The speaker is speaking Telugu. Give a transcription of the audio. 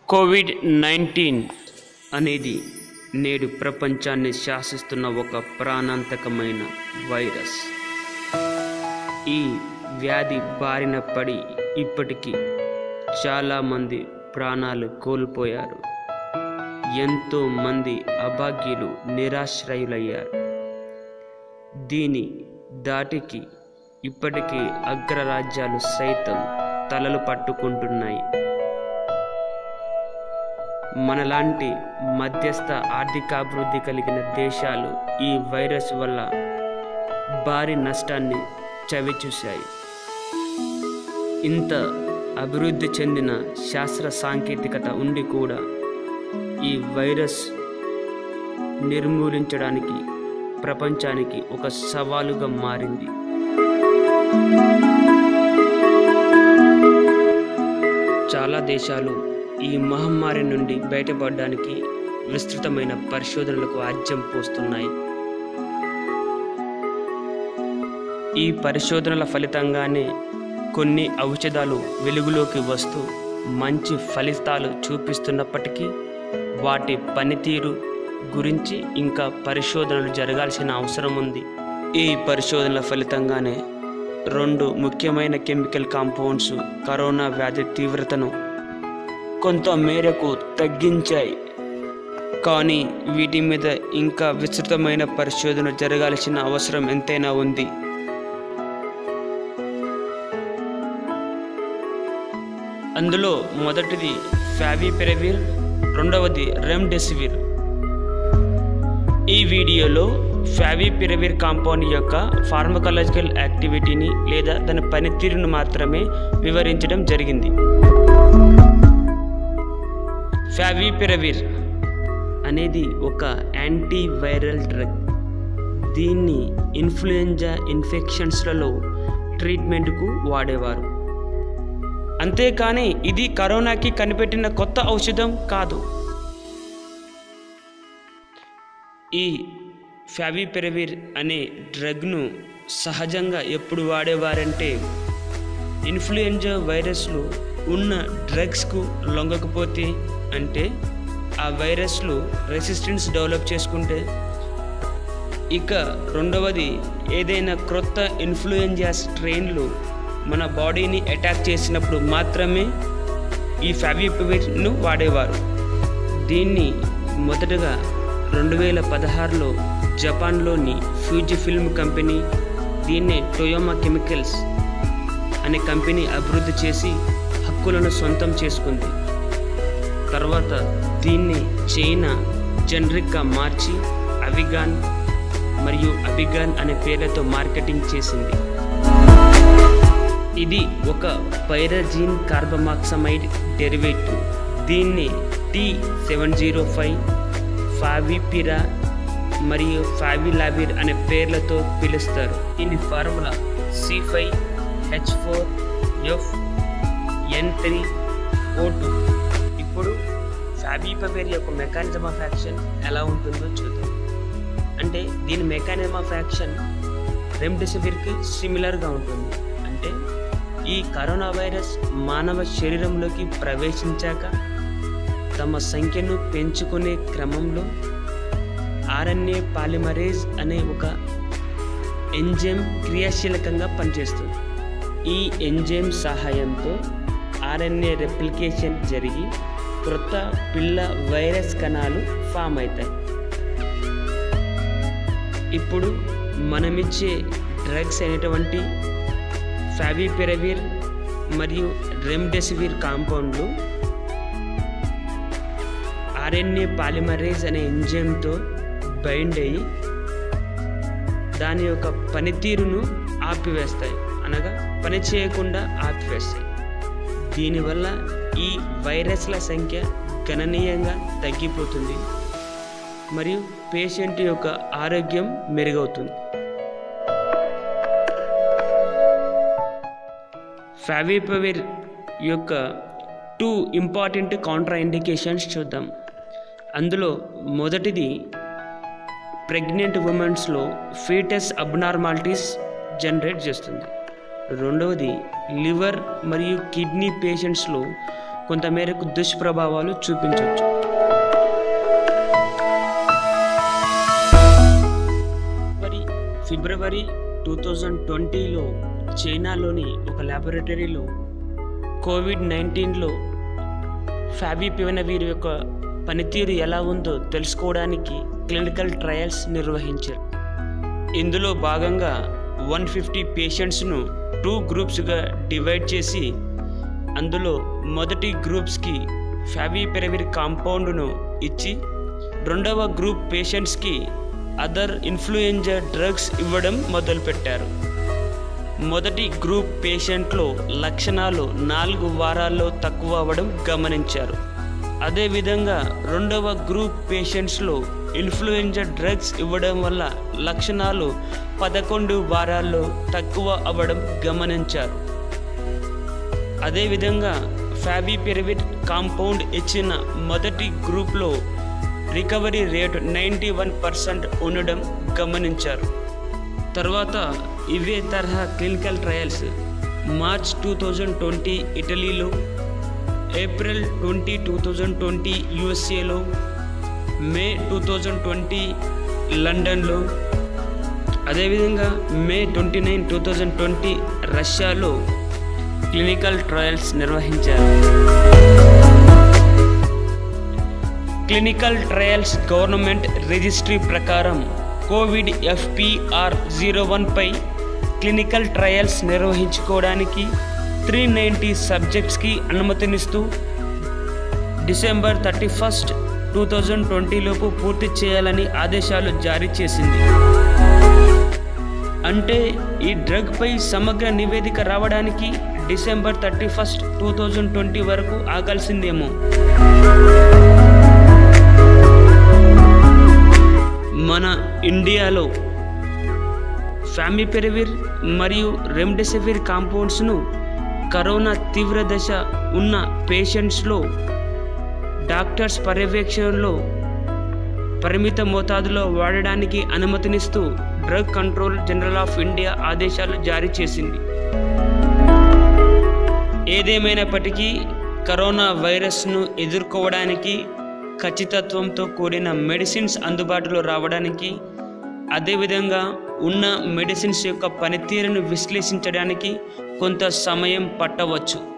కోవిడ్ నైన్టీన్ అనేది నేడు ప్రపంచాన్ని శాసిస్తున్న ఒక ప్రాణాంతకమైన వైరస్ ఈ వ్యాధి బారిన పడి ఇప్పటికీ చాలామంది ప్రాణాలు కోల్పోయారు ఎంతో మంది అభాగ్యులు నిరాశ్రయులయ్యారు దీని దాటికి ఇప్పటికీ అగ్రరాజ్యాలు సైతం తలలు పట్టుకుంటున్నాయి మనలాంటి మధ్యస్థ ఆర్థికాభివృద్ధి కలిగిన దేశాలు ఈ వైరస్ వల్ల భారీ నష్టాన్ని చవిచూశాయి ఇంత అభివృద్ధి చెందిన శాస్త్ర సాంకేతికత ఉండి కూడా ఈ వైరస్ నిర్మూలించడానికి ప్రపంచానికి ఒక సవాలుగా మారింది చాలా దేశాలు ఈ మహమ్మారి నుండి బయటపడడానికి విస్తృతమైన పరిశోధనలకు ఆజ్యం పోస్తున్నాయి ఈ పరిశోధనల ఫలితంగానే కొన్ని ఔషధాలు వెలుగులోకి వస్తూ మంచి ఫలితాలు చూపిస్తున్నప్పటికీ వాటి పనితీరు గురించి ఇంకా పరిశోధనలు జరగాల్సిన అవసరం ఉంది ఈ పరిశోధనల ఫలితంగానే రెండు ముఖ్యమైన కెమికల్ కాంపౌండ్స్ కరోనా వ్యాధి తీవ్రతను కొంత మేరకు తగ్గించాయి కానీ వీటి మీద ఇంకా విస్తృతమైన పరిశోధన జరగాల్సిన అవసరం ఎంతైనా ఉంది అందులో మొదటిది ఫావిపిరవిర్ రెండవది రెమ్డెసివిర్ ఈ వీడియోలో ఫావిపిరవిర్ కాంపౌండ్ యొక్క ఫార్మకాలజికల్ యాక్టివిటీని లేదా దాని పనితీరును మాత్రమే వివరించడం జరిగింది ఫావిపిరవిర్ అనేది ఒక యాంటీవైరల్ డ్రగ్ దీన్ని ఇన్ఫ్లుయెంజా ఇన్ఫెక్షన్స్లలో ట్రీట్మెంట్కు వాడేవారు అంతేకాని ఇది కరోనాకి కనిపెట్టిన కొత్త ఔషధం కాదు ఈ ఫావిపిరవిర్ అనే డ్రగ్ను సహజంగా ఎప్పుడు వాడేవారంటే ఇన్ఫ్లుయెంజా వైరస్లు ఉన్న డ్రగ్స్కు లొంగకపోతే అంటే ఆ వైరస్లు రెసిస్టెన్స్ డెవలప్ చేసుకుంటే ఇక రెండవది ఏదైనా క్రొత్త ఇన్ఫ్లుయెంజా స్ట్రెయిన్లు మన బాడీని అటాక్ చేసినప్పుడు మాత్రమే ఈ ఫావిపివిర్ను వాడేవారు దీన్ని మొదటగా రెండు వేల పదహారులో జపాన్లోని ఫ్యూజి ఫిల్మ్ కంపెనీ దీన్నే టొయోమా కెమికల్స్ అనే కంపెనీ అభివృద్ధి చేసి హక్కులను సొంతం చేసుకుంది తర్వాత దీన్ని చైనా జనరిక్గా మార్చి అవిగాన్ మరియు అబిగాన్ అనే పేర్లతో మార్కెటింగ్ చేసింది ఇది ఒక పైరజీన్ కార్బమాక్సమైడ్ డెరివేటివ్ దీన్ని T seven zero five favipira మరియు ఫావిలావిర్ అనే పేర్లతో పిలుస్తారు దీని formula C five H four F N three O two ఇప్పుడు ఫావిపవేర్ యొక్క మెకానిజం ఆఫ్ యాక్షన్ ఎలా ఉంటుందో చూద్దాం అంటే దీని మెకానిజం ఆఫ్ యాక్షన్ రెమ్డెసివిర్కి సిమిలర్గా ఉంటుంది అంటే ఈ కరోనా వైరస్ మానవ శరీరంలోకి ప్రవేశించాక తమ సంఖ్యను పెంచుకునే క్రమంలో ఆర్ఎన్ఏ పాలిమరేజ్ అనే ఒక ఎంజైమ్ క్రియాశీలకంగా పనిచేస్తుంది ఈ ఎంజైమ్ సహాయంతో ఆర్ఎన్ఏ రెప్లికేషన్ జరిగి క్రొత్త పిల్ల వైరస్ కణాలు ఫామ్ అవుతాయి ఇప్పుడు మనమిచ్చే డ్రగ్స్ అయినటువంటి ఫావిపిరవిర్ మరియు రెమ్డెసివిర్ కాంపౌండ్లు ఆర్ఎన్ఏ పాలిమరేజ్ అనే ఎంజైమ్తో బైండ్ అయ్యి దాని యొక్క పనితీరును ఆపివేస్తాయి అనగా పని చేయకుండా ఆపివేస్తాయి దీనివల్ల ఈ వైరస్ల సంఖ్య గణనీయంగా తగ్గిపోతుంది మరియు పేషెంట్ యొక్క ఆరోగ్యం మెరుగవుతుంది ఫావిపవిర్ యొక్క టూ ఇంపార్టెంట్ కాంట్రా ఇండికేషన్స్ చూద్దాం అందులో మొదటిది ప్రెగ్నెంట్ ఉమెన్స్లో ఫీటస్ అబ్నార్మాలిటీస్ జనరేట్ చేస్తుంది రెండవది లివర్ మరియు కిడ్నీ పేషెంట్స్లో కొంతమేరకు దుష్ప్రభావాలు చూపించవచ్చు మరి ఫిబ్రవరి టూ థౌజండ్ ట్వంటీలో చైనాలోని ఒక ల్యాబొరేటరీలో కోవిడ్ నైన్టీన్లో ఫావిపివనవీర్ యొక్క పనితీరు ఎలా ఉందో తెలుసుకోవడానికి క్లినికల్ ట్రయల్స్ నిర్వహించారు ఇందులో భాగంగా వన్ ఫిఫ్టీ పేషెంట్స్ను టూ గ్రూప్స్గా డివైడ్ చేసి అందులో మొదటి గ్రూప్స్కి ఫావిపిరవిర్ కాంపౌండ్ను ఇచ్చి రెండవ గ్రూప్ పేషెంట్స్కి అదర్ ఇన్ఫ్లుయెంజా డ్రగ్స్ ఇవ్వడం మొదలుపెట్టారు మొదటి గ్రూప్ పేషెంట్లో లక్షణాలు నాలుగు వారాల్లో తక్కువ అవ్వడం గమనించారు అదేవిధంగా రెండవ గ్రూప్ పేషెంట్స్లో ఇన్ఫ్లుయెంజా డ్రగ్స్ ఇవ్వడం వల్ల లక్షణాలు పదకొండు వారాల్లో తక్కువ అవ్వడం గమనించారు అదేవిధంగా ఫావిపిరవిడ్ కాంపౌండ్ ఇచ్చిన మొదటి గ్రూప్లో recovery rate ninety one percent ఉండడం గమనించారు తర్వాత ఇవే తరహా clinical trials March two thousand twenty ఇటలీలో April twenty two thousand twenty యుఎస్ఏలో మే టూ థౌజండ్ ట్వంటీ లండన్లో అదేవిధంగా May twenty nine two thousand twenty రష్యాలో క్లినికల్ ట్రయల్స్ నిర్వహించారు క్లినికల్ ట్రయల్స్ గవర్నమెంట్ రిజిస్ట్రీ ప్రకారం కోవిడ్ ఎఫ్పిఆర్ జీరో వన్పై క్లినికల్ ట్రయల్స్ నిర్వహించుకోవడానికి త్రీ నైంటీ సబ్జెక్ట్స్కి అనుమతినిస్తూ December thirty first two thousand ట్వంటీలోపు పూర్తి చేయాలని ఆదేశాలు జారీ చేసింది అంటే ఈ డ్రగ్పై సమగ్ర నివేదిక రావడానికి December thirty first two thousand twenty వరకు ఆగాల్సిందేమో మన ఇండియాలో ఫ్యామిపెరవిర్ మరియు రెమ్డెసివిర్ కాంపౌండ్స్ను కరోనా తీవ్ర దశ ఉన్న పేషెంట్స్లో డాక్టర్స్ పర్యవేక్షణలో పరిమిత మోతాదులో వాడడానికి అనుమతినిస్తూ drug control general of India ఆదేశాలు జారీ చేసింది ఏదేమైనప్పటికీ కరోనా వైరస్ను ఎదుర్కోవడానికి ఖచ్చితత్వంతో కూడిన మెడిసిన్స్ అందుబాటులో రావడానికి అదేవిధంగా ఉన్న మెడిసిన్స్ యొక్క పనితీరును విశ్లేషించడానికి కొంత సమయం పట్టవచ్చు